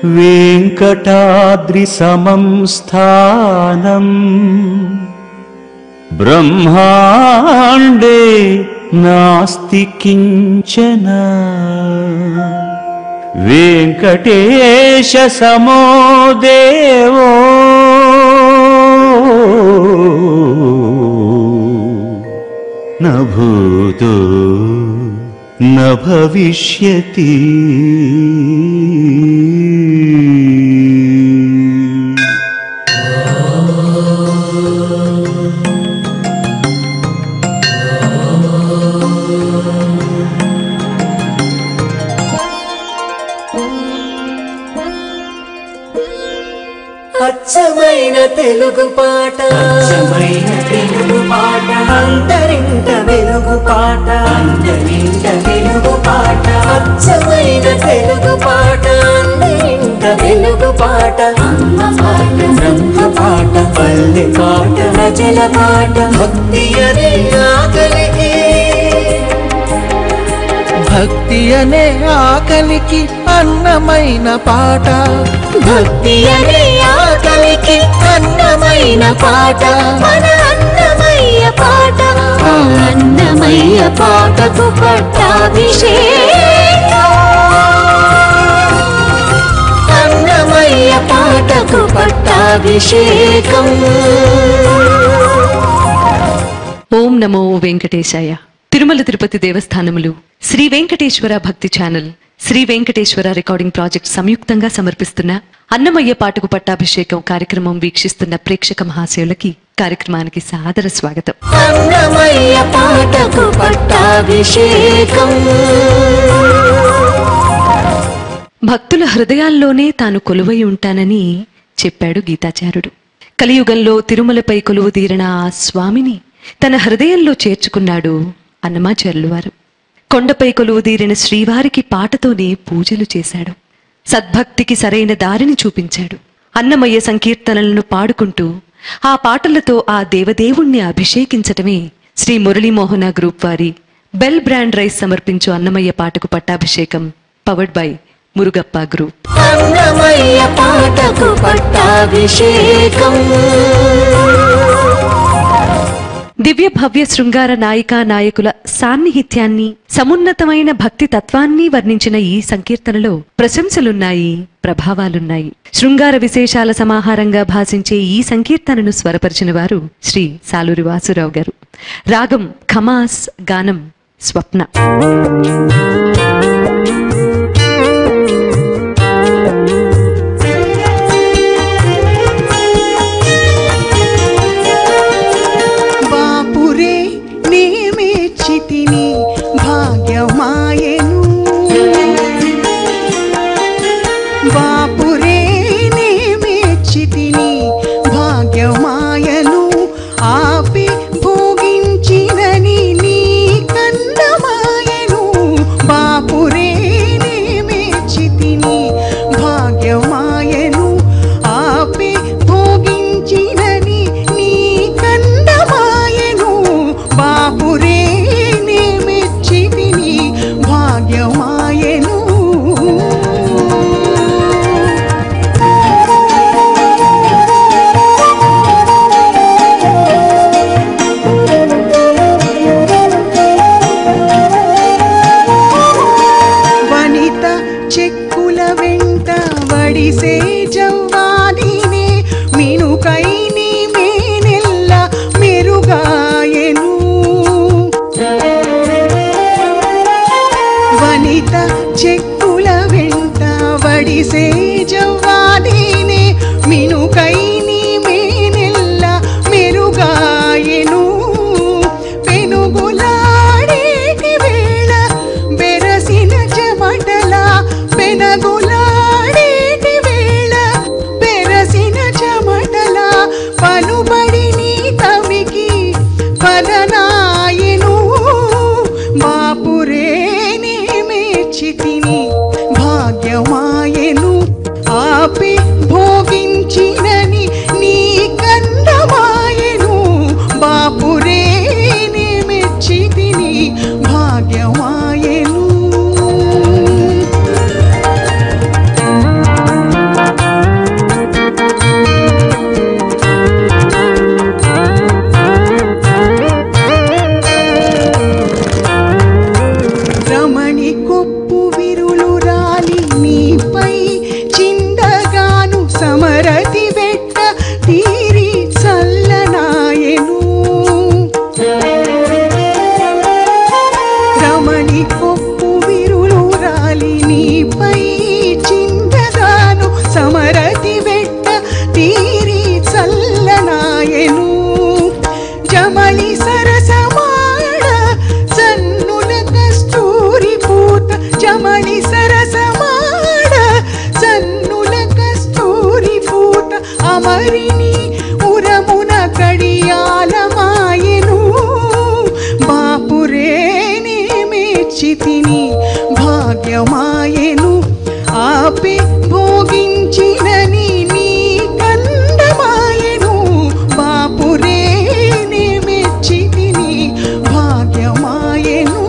वेङ्कटाद्रिसमं स्थानम् ब्रह्माण्डे नास्ति किञ्चन वेङ्कटेशसमो देवो न भूतो न भविष्यति అచ్చమైన తెలుగు పాట అచ్చమైన తెలుగు పాట అంతరింట వెలుగు పాట అందరింట వెలుగు పాట అచ్చమైన తెలుగు పాట అంతరింట వెలుగు పాట అమ్మ పాట బ్రహ్మ పాట పల్లె పాట ప్రజల పాట భక్తి అనే ఆకలికి భక్తి అనే ఆకలికి అన్నమైన పాట భక్తి అనే ఆకలికి అన్నమైన పాట మన అన్నమయ్య పాట ఆ అన్నమయ్య పాటకు పట్టాభిషేకం అన్నమయ్య పాటకు పట్టాభిషేకం ఓం నమో వెంకటేశాయ తిరుమల తిరుపతి దేవస్థానములు శ్రీ వెంకటేశ్వర భక్తి channel Sri Venkateswara recording project సంయుక్తంగా సమర్పిస్తున్న అన్నమయ్య పాటకు పట్టాభిషేకం కార్యక్రమం వీక్షిస్తున్న ప్రేక్షక మహాశయులకి కార్యక్రమానికి సాదర స్వాగతం అన్నమయ్య పాటకు పట్టాభిషేకం భక్తుల హృదయాల్లోనే తాను కొలువై ఉంటానని చెప్పాడు గీతాచార్యుడు కలియుగంలో తిరుమలపై కొలువు తీరిన ఆ స్వామిని తన హృదయంలో చేర్చుకున్నాడు అన్నమాచార్యులు వారు కొండపై కొలువు తీరిన శ్రీవారికి పాటతోనే పూజలు చేశాడు సద్భక్తికి సరైన దారిని చూపించాడు అన్నమయ్య సంకీర్తనలను పాడుకుంటూ ఆ పాటలతో ఆ దేవదేవుణ్ణి అభిషేకించటమే శ్రీ మురళీమోహన గ్రూప్ వారి బెల్ బ్రాండ్ రైస్ సమర్పించు అన్నమయ్య పాటకు పట్టాభిషేకం powered by Murugappa group Annamayya పాటకు పట్టాభిషేకం దివ్య భవ్య శృంగార నాయికా నాయకుల సాన్నిహిత్యాన్ని సమున్నతమైన భక్తి తత్వాన్ని వర్ణించిన ఈ సంకీర్తనలో ప్రశంసలున్నాయి ప్రభావాలున్నాయి శృంగార విశేషాల సమాహారంగా భాషించే ఈ సంకీర్తనను స్వరపరిచిన వారు శ్రీ సాలూరి వాసురావు గారు రాగం ఖమాస్ గానం స్వప్న బాపురే నేమెచ్చితిని భాగ్యమాయను బాపురే నేమెచ్చితిని భాగ్యమాయను ఆపి భోగించినని నీ కన్నమాయను బాపురే నేమెచ్చితిని భాగ్యమాయను ఆపి భోగించినని నీ కందమాయను బాపురే నేమెచ్చితిని భాగ్యమాయను వనిత చెక్కుల వెంట వడిసే జవ్వాదినే మినుకై నీ మేనెల్ల మెరుగాయెను వనిత చెక్కుల వెంట వడిసే జవ్వాదినే మినుకై నీ మేనెల్ల మెరుగాయెను పెనుగులాడేటి వేళ బెరసిన చెమటల పెనగులాడేటి వేళ బెరసిన చెమటల పలుబడి నీ తమికి పదనాయను బాపురే నేమేర్చితిని భాగ్యమాయను ఆ వారిని ఉరమున కడియాలమాయెను బాపురేనే మెచ్చితిని భాగ్యమాయెను ఆపి భోగించినని నీ కందమాయెను బాపురేనే మెచ్చితిని భాగ్యమాయెను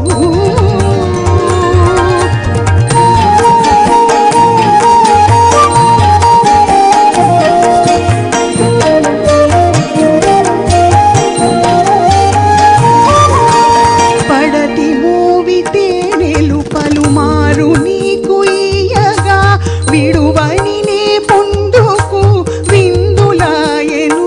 పడతి మోవితే నెలు పలుమారు నీకు ఇయ్యగా విడువని నే పొందుకు విందులాయెను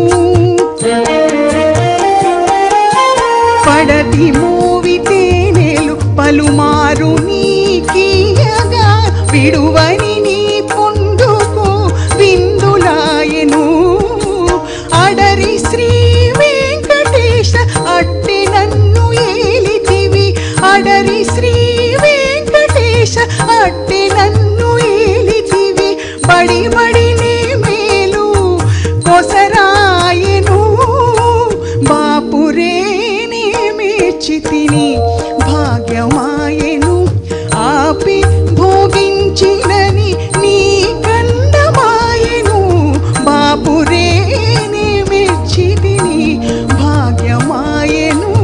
పడతి మోవితే నెలు పలుమారు నీకియగా విడువని నీ పొందుకు విందులాయెను అడరి శ్రీ వెంకటేశ అట్టి నన్ను ఏలితివి అడరి శ్రీ వెంకటేశ అట్టి నన్ను ఏలితివి బడి బడి నే మేలు కొసరాయెను బాపురేనే మెచ్చితిని భాగ్యమాయెను ఆపి భోగించినని నీ కందమాయెను బాపురేనే మెచ్చితిని భాగ్యమాయెను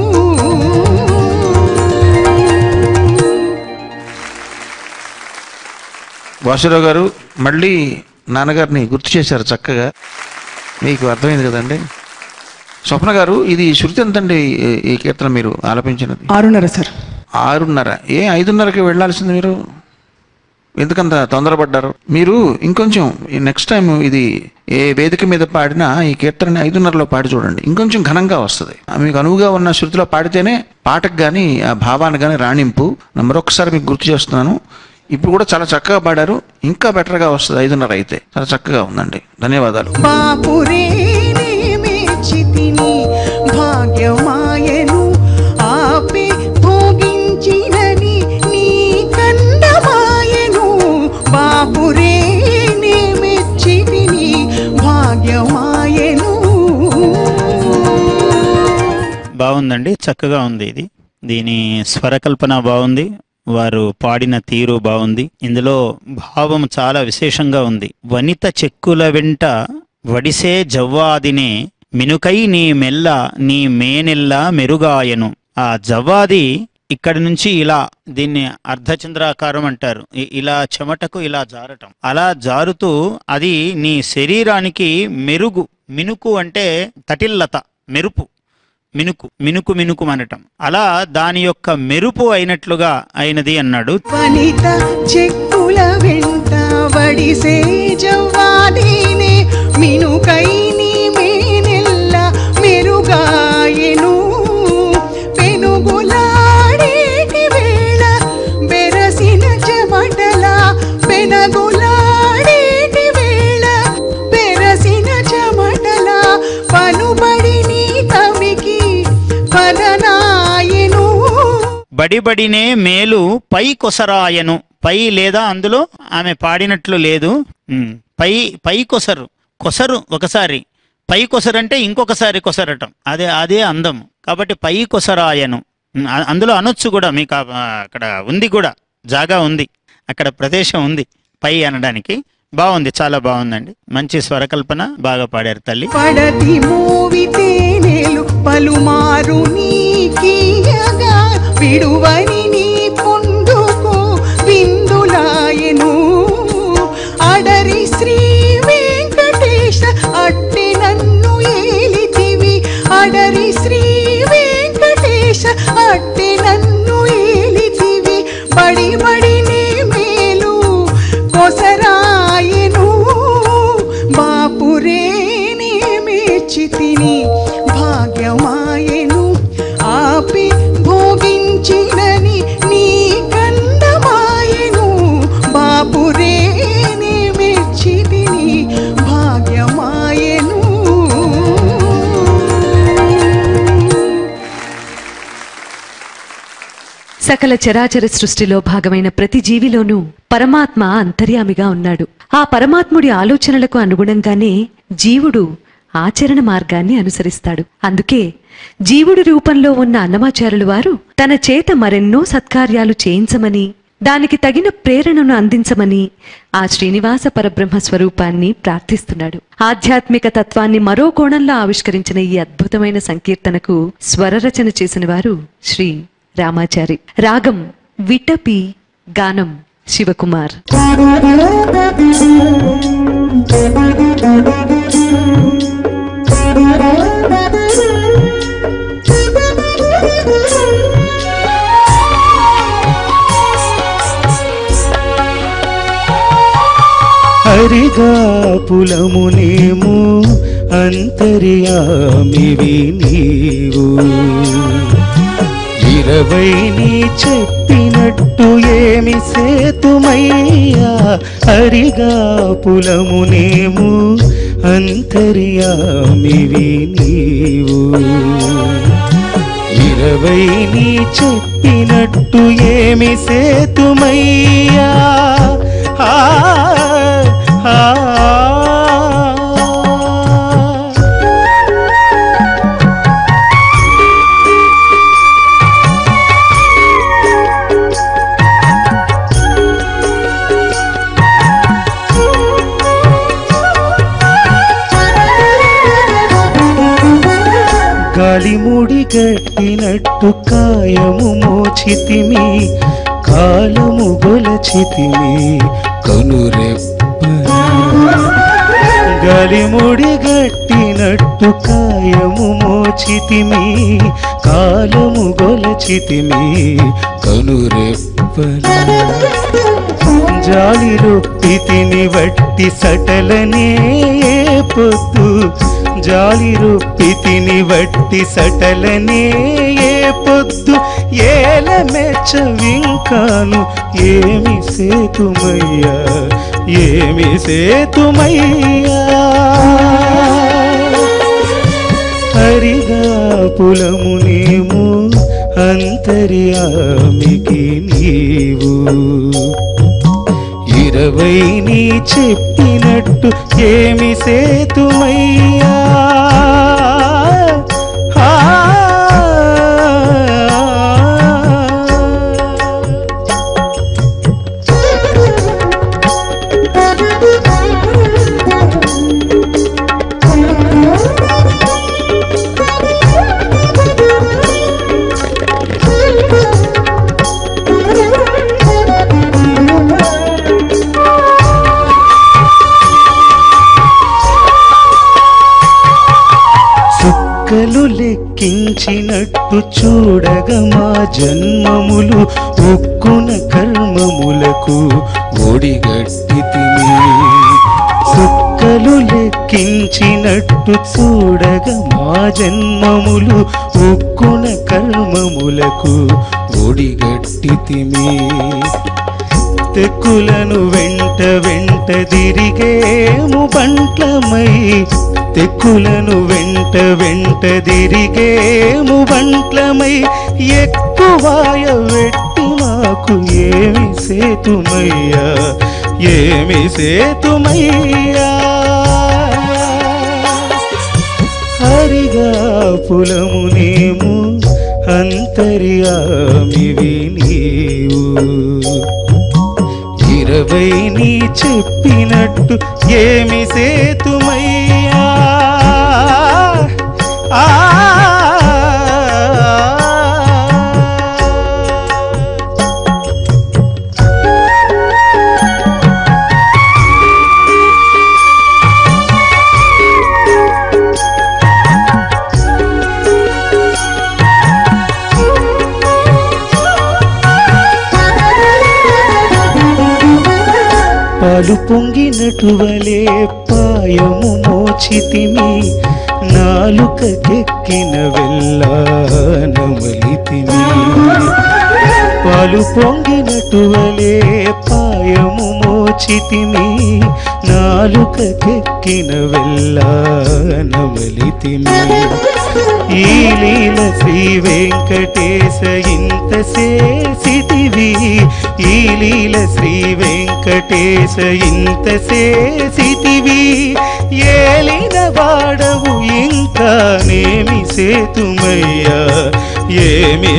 వాసురావు గారు మళ్ళీ నాన్నగారిని గుర్తు చేశారు చక్కగా మీకు అర్థమైంది కదండి స్వప్న గారు ఇది శృతి ఎంతండి ఈ- ఈ కీర్తన మీరు ఆలపించినది ఆరున్నర సార్ ఆరున్నర ఏ ఐదున్నరకి వెళ్ళాల్సింది మీరు ఎందుకంత తొందరపడ్డారు మీరు ఇంకొంచెం నెక్స్ట్ టైం ఇది ఏ వేదిక మీద పాడినా ఈ కీర్తనని ఐదున్నరలో పాడి చూడండి ఇంకొంచెం ఘనంగా వస్తుంది మీకు అనువుగా ఉన్న శృతిలో పాడితేనే పాటకు కానీ ఆ భావానికి కానీ రాణింపు నా మరొకసారి మీకు గుర్తు చేస్తున్నాను ఇప్పుడు కూడా చాలా చక్కగా పాడారు ఇంకా బెటర్గా వస్తుంది ఐదున్నర అయితే చాలా చక్కగా ఉందండి ధన్యవాదాలు బాపురేనే మెచ్చితిని భాగ్యమాయెను ఆపి భోగించినని నీ కందమాయెను బాపురేనే మెచ్చితిని భాగ్యమాయెను బాగుందండి చక్కగా ఉంది ఇది దీని స్వరకల్పన బాగుంది వారు పాడిన తీరు బాగుంది ఇందులో భావం చాలా విశేషంగా ఉంది వనిత చెక్కుల వెంట వడిసే జవ్వాదినే మినుకై నీ మెల్ల నీ మేనెల్ల మెరుగాయను ఆ జవ్వాది ఇక్కడి నుంచి ఇలా దీన్ని అర్ధచంద్రాకారం అంటారు ఇ- ఇలా చెమటకు ఇలా జారటం అలా జారుతూ అది నీ శరీరానికి మెరుగు మినుకు అంటే తటిల్లత మెరుపు మినుకు మినుకు మినుకు అనటం అలా దాని యొక్క మెరుపు అయినట్లుగా అయినది అన్నాడు వనిత చెక్కుల వెంట వడిసే జవ్వాదీనే మినుకై నీ మేనెల్ల మెరుగాయెను పెనుగులాడేటి వేళ బెరసిన చెమటల పెనగులాడేటి వేళ బెరసిన చెమటల పలుబడి నీ తమికి పదనాయెను బడిబడినే మేలు పై కొసరాయను పై లేదా అందులో ఆమె పాడినట్లు లేదు ఉమ్, పై పై కొసరు కొసరు ఒకసారి పై కొసరంటే ఇంకొకసారి కొసరటం అదే అదే అందం కాబట్టి పై కొసరాయను ఉమ్, అ- అందులో అనొచ్చు కూడా మీకు ఆ- అక్కడ ఉంది కూడా జాగా ఉంది అక్కడ ప్రదేశం ఉంది పై అనడానికి బాగుంది చాలా బాగుందండి మంచి స్వరకల్పన బాగా పాడారు తల్లి పడతి మోవితే నేలు పలుమారు నీకియగా విడువని నీ పొందుకు విందులాయెను అడరి శ్రీ వెంకటేశ అట్టి నన్ను ఏలితివి అడరి శ్రీ వెంకటేశ అట్టి నన్ను ఏలితివి బడి బడి నే మేలు కొసరాయెను బాపురేనే మెచ్చితిని భాగ్యమాయెను ఆపి భోగించినని సకల చరాచర సృష్టిలో భాగమైన ప్రతి జీవిలోనూ పరమాత్మ అంతర్యామిగా ఉన్నాడు ఆ పరమాత్ముడి ఆలోచనలకు అనుగుణంగానే జీవుడు ఆచరణ మార్గాన్ని అనుసరిస్తాడు అందుకే జీవుడి రూపంలో ఉన్న అన్నమాచారులు వారు తన చేత మరెన్నో సత్కార్యాలు చేయించమని దానికి తగిన ప్రేరణను అందించమని ఆ శ్రీనివాస పరబ్రహ్మ స్వరూపాన్ని ప్రార్థిస్తున్నాడు ఆధ్యాత్మిక తత్వాన్ని మరో కోణంలో ఆవిష్కరించిన ఈ అద్భుతమైన సంకీర్తనకు స్వరరచన చేసిన వారు శ్రీ రామాచారి రాగం విటపి గానం శివకుమార్ హరిగా పులమునేము అంతర్యామివి నీవు ఇరవై నీ చెప్పినట్టు ఏమి సేతుమయ్యా హరిగా పులమునేము అంతర్యామివి నీవు ఇరవై నీ చెప్పినట్టు ఏమి సేతుమయ్యా ఆ, ఆ, గాలి ముడి గట్టినట్టు కాయము మోచితిమి కాలము గొలచితిమి కనురెప్ప గాలి ముడి గట్టినట్టు కాయము మోచితిమి కాలము గొలచితిమి కనురెప్పల జాలిలో పితిని వట్టి సటలనే పొద్దు జాలిలో పితిని వట్టి సటలనే పొద్దు ఏల మెచ్చ వింకాను ఏమి సేతుమయ్యా ఏమి సేతుమయ్యా హరిగా పులమునేము అంతర్యామికి నీవు ఇరవై నీ చెప్పినట్టు ఏమి సేతుమయ్యా ఆ, చుక్కలు లెక్కించినట్టు చూడగా మా జన్మములు ఒక్కున కర్మములకు ఒడిగట్టితిమి చుక్కలు లెక్కించినట్టు చూడగా మా జన్మములు ఒక్కున కర్మములకు ఒడిగట్టితిమి తెక్కులను వెంట వెంట తిరిగేము బంట్లమై తెక్కులను వెంట వెంట తిరిగేము బంట్లమై ఎక్కువాయ వెట్టి మాకు ఏమి సేతుమయ్యా ఏమి సేతుమయ్యా హరిగా పులమునేము అంతర్యామివి నీవు ఇరవై నీ చెప్పినట్టు ఏమి సేతుమయ్యా ఆ పాలు పొంగినటువలే పాయము మోచితిమి నాలుకకెక్కిన వెళ్ళానమలితిమి పాలు పొంగినటువలే పాయము మోచితిమి నా నాలుకకెక్కిన వెళ్ళానమలితిమి ఈ లీల శ్రీ వెంకటేశ ఇంత చేసితివి ఈ లీల శ్రీ వెంకటేశ ఇంత చేసితివి ఏలిన వాడవు ఇంకా నేమి సేతుమయ్యా ఏమి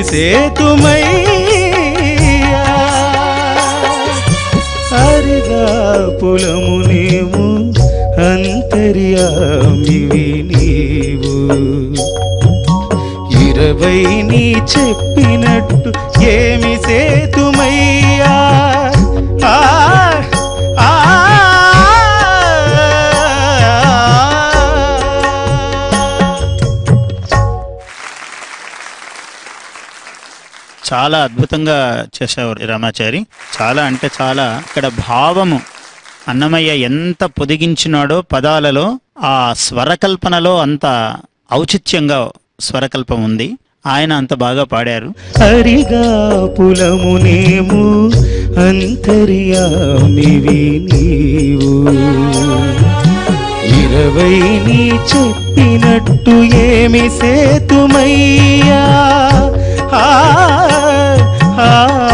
సేతుమయ్యా హరిగా పులమునేము అంతర్యామివి నీవు ఇరవై నీ చెప్పినట్టు ఏమి సేతుమయ్యా ఆ, ఆ, చాలా అద్భుతంగా చేసేవారు రామాచారి చాలా అంటే చాలా ఇక్కడ భావము అన్నమయ్య ఎంత పొదిగించినాడో పదాలలో ఆ స్వరకల్పనలో అంత ఔచిత్యంగా స్వరకల్పం ఉంది ఆయన అంత బాగా పాడారు హరిగా పులమునేము అంతర్యామివి నీవు ఇరవై నీ చెప్పినట్టు ఏమి సేతుమయ్యా ఆ, ఆ,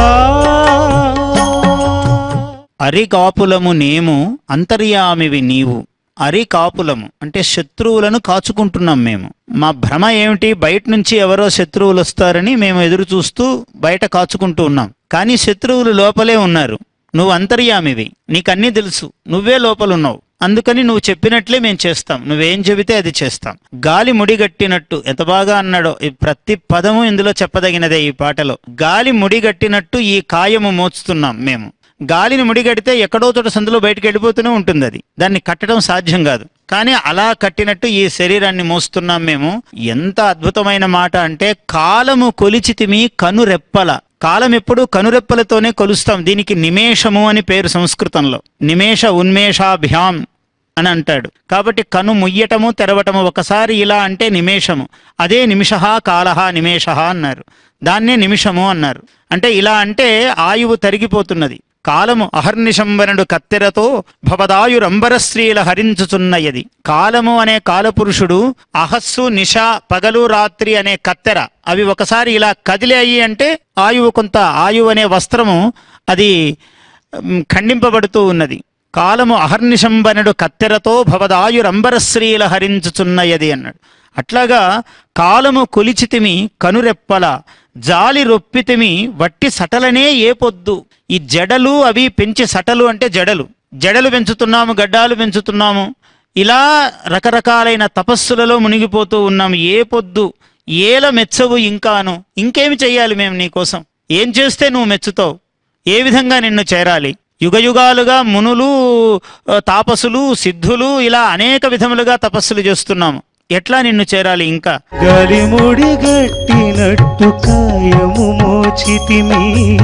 అరికాపులము నేము అంతర్యామివి నీవు అరికాపులము అంటే శత్రువులను కాచుకుంటున్నాం మేము మా భ్రమ ఏమిటి బయట నుంచి ఎవరో శత్రువులు వస్తారని మేము ఎదురు చూస్తూ బయట కాచుకుంటూ ఉన్నాం కానీ శత్రువులు లోపలే ఉన్నారు నువ్వు అంతర్యామివి నీకన్నీ తెలుసు నువ్వే లోపలున్నావు అందుకని నువ్వు చెప్పినట్లే మేము చేస్తాం నువ్వేం చెబితే అది చేస్తాం గాలి ముడిగట్టినట్టు ఎంత బాగా అన్నాడో ఈ ప్రతి పదము ఇందులో చెప్పదగినదే ఈ పాటలో గాలి ముడిగట్టినట్టు ఈ కాయము మోస్తున్నాం మేము గాలిని ముడిగడితే ఎక్కడో చోట సందులో బయటకు వెళ్ళిపోతూనే ఉంటుంది అది దాన్ని కట్టడం సాధ్యం కాదు కానీ అలా కట్టినట్టు ఈ శరీరాన్ని మోస్తున్నాం మేము ఎంత అద్భుతమైన మాట అంటే కాలము కొలిచితిమి కనురెప్పల కాలం ఎప్పుడు కనురెప్పలతోనే కొలుస్తాం దీనికి నిమేషము అని పేరు సంస్కృతంలో నిమేష ఉన్మేషాభ్యాం అని అంటాడు కాబట్టి కను ముయ్యటము తెరవటము ఒకసారి ఇలా అంటే నిమేషము అదే నిమిష కాలహ నిమేష అన్నారు దాన్నే నిమిషము అన్నారు అంటే ఇలా అంటే ఆయువు తరిగిపోతున్నది కాలము అహర్నిశంబనుడు కత్తెరతో భవదాయురంబరశ్రీల హరించుచున్నయది కాలము అనే కాలపురుషుడు అహస్సు నిష పగలు రాత్రి అనే కత్తెర అవి ఒకసారి ఇలా కదిలాయి అంటే ఆయువు కొంత ఆయువు అనే వస్త్రము అది మ్, ఖండింపబడుతూ ఉన్నది కాలము అహర్నిశంబనుడు కత్తెరతో భవదాయురంబరశ్రీల హరించుచున్నయది అన్నాడు అట్లాగా కాలము కొలిచితిమి కనురెప్పల జాలి రొప్పితిమి వట్టి సటలనే ఏ పొద్దు ఈ జడలు అవి పెంచి సటలు అంటే జడలు జడలు పెంచుతున్నాము గడ్డాలు పెంచుతున్నాము ఇలా రకరకాలైన తపస్సులలో మునిగిపోతూ ఉన్నాము ఏ పొద్దు ఏల మెచ్చవు ఇంకాను ఇంకేమి చెయ్యాలి మేము నీకోసం ఏం చేస్తే నువ్వు మెచ్చుతావు ఏ విధంగా నిన్ను చేరాలి యుగయుగాలుగా మునులు ఆ, తాపసులు సిద్ధులు ఇలా అనేక విధములుగా తపస్సులు చేస్తున్నాము ఎట్లా నిన్ను చేరాలి ఇంకా గలిముడి గట్టినట్టు కాయము మోచితిమి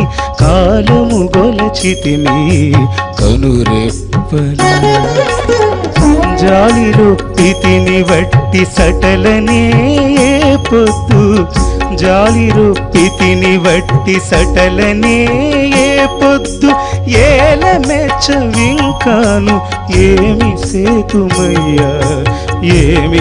కాలము గొలచితిమి కనురెప్పల జాలిలో పితిని వట్టి సటలనే ఏ పొద్దు జాలిలో పితిని వట్టి సటలనే ఏ పొద్దు ఏల మెచ్చవింకాను ఏమి సేతుమయ్యా ఏమి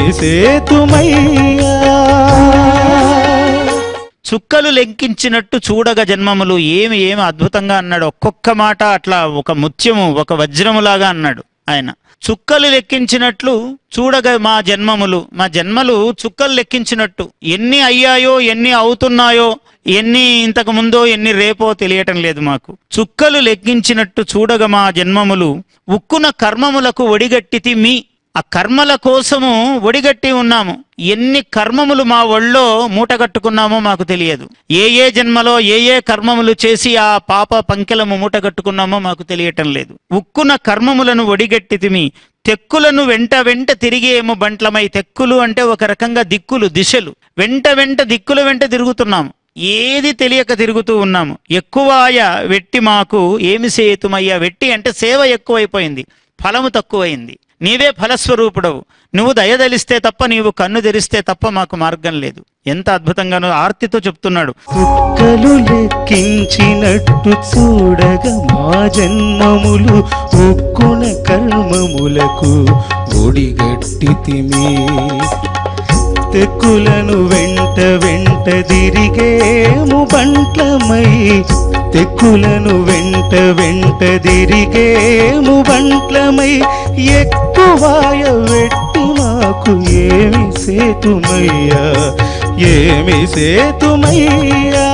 సేతుమయ్యా చుక్కలు లెక్కించినట్టు చూడగ జన్మములు ఏమి ఏమి అద్భుతంగా అన్నాడు ఒక్కొక్క మాట అట్లా ఒక ముత్యము ఒక వజ్రములాగా అన్నాడు ఆయన చుక్కలు లెక్కించినట్లు చూడగ మా జన్మములు మా జన్మలు చుక్కలు లెక్కించినట్టు ఎన్ని అయ్యాయో ఎన్ని అవుతున్నాయో ఎన్ని ఇంతకు ముందో ఎన్ని రేపో తెలియటం లేదు మాకు చుక్కలు లెక్కించినట్టు చూడగ మా జన్మములు ఉక్కున కర్మములకు ఒడిగట్టితి మీ ఆ కర్మల కోసము ఒడిగట్టి ఉన్నాము ఎన్ని కర్మములు మా ఒళ్ళో మూటగట్టుకున్నామో మాకు తెలియదు ఏ ఏ జన్మలో ఏ ఏ కర్మములు చేసి ఆ పాప పంకెలము మూటగట్టుకున్నామో మాకు తెలియటం లేదు ఉక్కున కర్మములను ఒడిగట్టితిమి తెక్కులను వెంట వెంట తిరిగేము బంట్లమై తెక్కులు అంటే ఒక రకంగా దిక్కులు దిశలు వెంట వెంట దిక్కుల వెంట తిరుగుతున్నాము ఏది తెలియక తిరుగుతూ ఉన్నాము ఎక్కువాయ వెట్టి మాకు ఏమి సేతుమయ్యా వెట్టి అంటే సేవ ఎక్కువైపోయింది ఫలము తక్కువైంది నీవే ఫలస్వరూపుడవు నువ్వు దయదలిస్తే తప్ప నీవు కన్ను తెరిస్తే తప్ప మాకు మార్గం లేదు ఎంత అద్భుతంగానో ఆర్తితో చెప్తున్నాడు చుక్కలు లెక్కించినట్టు చూడగా మా జన్మములు ఒక్కున కర్మములకు ఒడిగట్టితిమి తెక్కులను వెంట వెంట తిరిగేము బంట్లమై తెక్కులను వెంట వెంట తిరిగేము బంట్లమై ఎక్కువాయ వెట్టి మాకు ఏమి సేతుమయ్యా ఏమి సేతుమయ్యా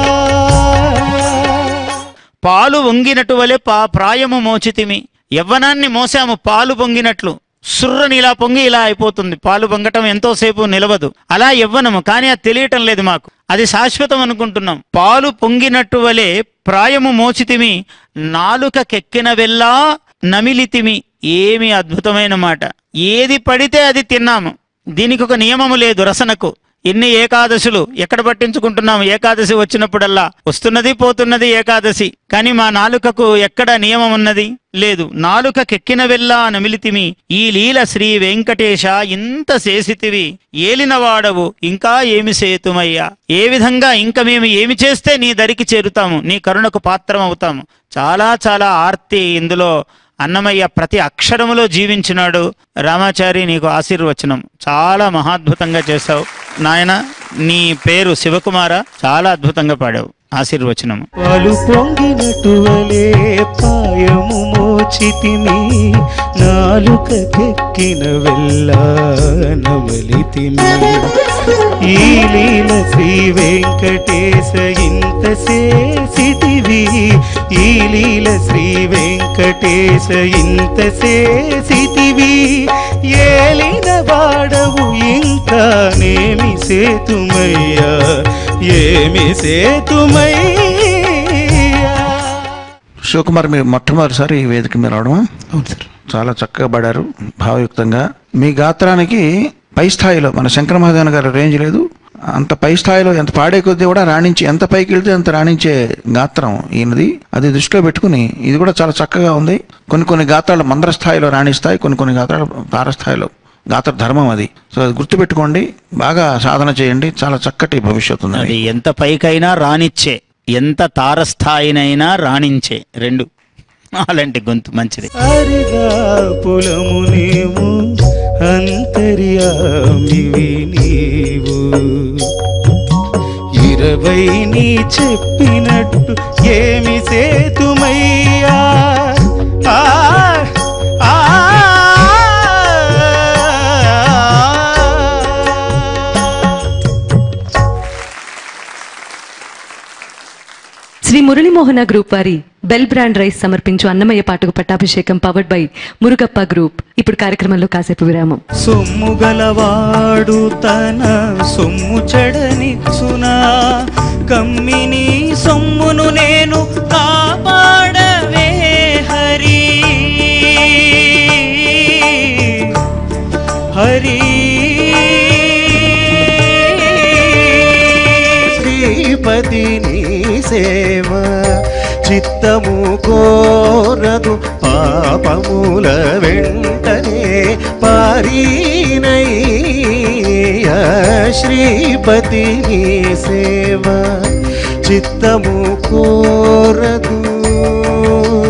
పాలు వంగినటు వలె పా ప్రాయము మోచితిమి యవ్వనాన్ని మోసాము పాలు పొంగినట్లు సుర్రని ఇలా పొంగి ఇలా అయిపోతుంది పాలు పొంగటం ఎంతోసేపు నిలవదు అలా యవ్వనము కానీ అది తెలియటం లేదు మాకు అది శాశ్వతం అనుకుంటున్నాం పాలు పొంగినట్టు వలె ప్రాయము మోచితిమి నాలుకకెక్కిన వెళ్ళా నమిలితిమి ఏమి అద్భుతమైన మాట ఏది పడితే అది తిన్నాము దీనికి ఒక నియమము లేదు రసనకు ఎన్ని ఏకాదశులు ఎక్కడ పట్టించుకుంటున్నాం ఏకాదశి వచ్చినప్పుడల్లా వస్తున్నది పోతున్నది ఏకాదశి కానీ మా నాలుకకు ఎక్కడ నియమం ఉన్నది లేదు నాలుకకెక్కిన వెళ్ళా నమిలితిమి ఈ లీల శ్రీ వెంకటేశ ఇంత చేసితివి ఏలినవాడవు ఇంకా ఏమి సేతుమయ్యా ఏ విధంగా ఇంకా మేము ఏమి చేస్తే నీ దరికి చేరుతాము నీ కరుణకు పాత్రం అవుతాము చాలా చాలా ఆర్తి ఇందులో అన్నమయ్య ప్రతి అక్షరములో జీవించినాడు రామాచారి నీకు ఆశీర్వచనం చాలా మహాద్భుతంగా చేశావు నాయన నీ పేరు శివకుమార చాలా అద్భుతంగా పాడావు ఆశీర్వచనము పాలు పొంగినటువలే పాయము మోచితిమి నాలుకకెక్కిన వెళ్ళా నవలితిమి ఈ లీల శ్రీ వెంకటేశ ఇంత చేసితివి ఈ లీల శ్రీ వెంకటేశ ఇంత చేసితివి ఏలిన వాడవు ఇంకా నేమి సేతుమయ్యా ఏమి సేతుమయ్యా శివకుమార్ మీరు మొట్టమొదటిసారి ఈ వేదిక మీద రావడం అవును సార్ చాలా చక్కగా పాడారు భావయుక్తంగా మీ గాత్రానికి పై స్థాయిలో మన శంకర మహాదేవన్ గారి రేంజ్ లేదు అంత పై స్థాయిలో ఎంత పాడే కొద్దీ కూడా రాణించి ఎంత పైకి వెళ్తే అంత రాణించే గాత్రం ఈయనది అది దృష్టిలో పెట్టుకుని ఇది కూడా చాలా చక్కగా ఉంది కొన్ని కొన్ని గాత్రాలు మందర స్థాయిలో రాణిస్తాయి కొన్ని కొన్ని గాత్రాలు తారస్థాయిలో గాత్ర ధర్మం అది సో అది గుర్తుపెట్టుకోండి బాగా సాధన చేయండి చాలా చక్కటి భవిష్యత్తు ఉంది అది ఎంత పైకైనా రానిచ్చే ఎంత తారస్థాయినైనా రాణించే రెండు అలాంటి గొంతు మంచిది అరిగా పొలమునేము అంతర్యామివి నీవు ఇరవై నీ చెప్పినట్టు ఏమి సేతుమయ్యా ఆ, ఆ, శ్రీ మురళీమోహన గ్రూప్ వారి బెల్ బ్రాండ్ రైస్ సమర్పించు అన్నమయ్య పాటకు పట్టాభిషేకం పవర్డ్ బై మురుగప్ప గ్రూప్ ఇప్పుడు కార్యక్రమంలో కాసేపు విరామం సొమ్ము గలవాడు తన సొమ్ము చెడనిచ్చునా కమ్మిని సొమ్మును నేను కాపాడవే హరి హరి శ్రీపతి నీ సేవ చిత్తము కోరదు పాపముల వెంటనే పారీనయ్య శ్రీపతి నీ సేవ చిత్తము కోరదు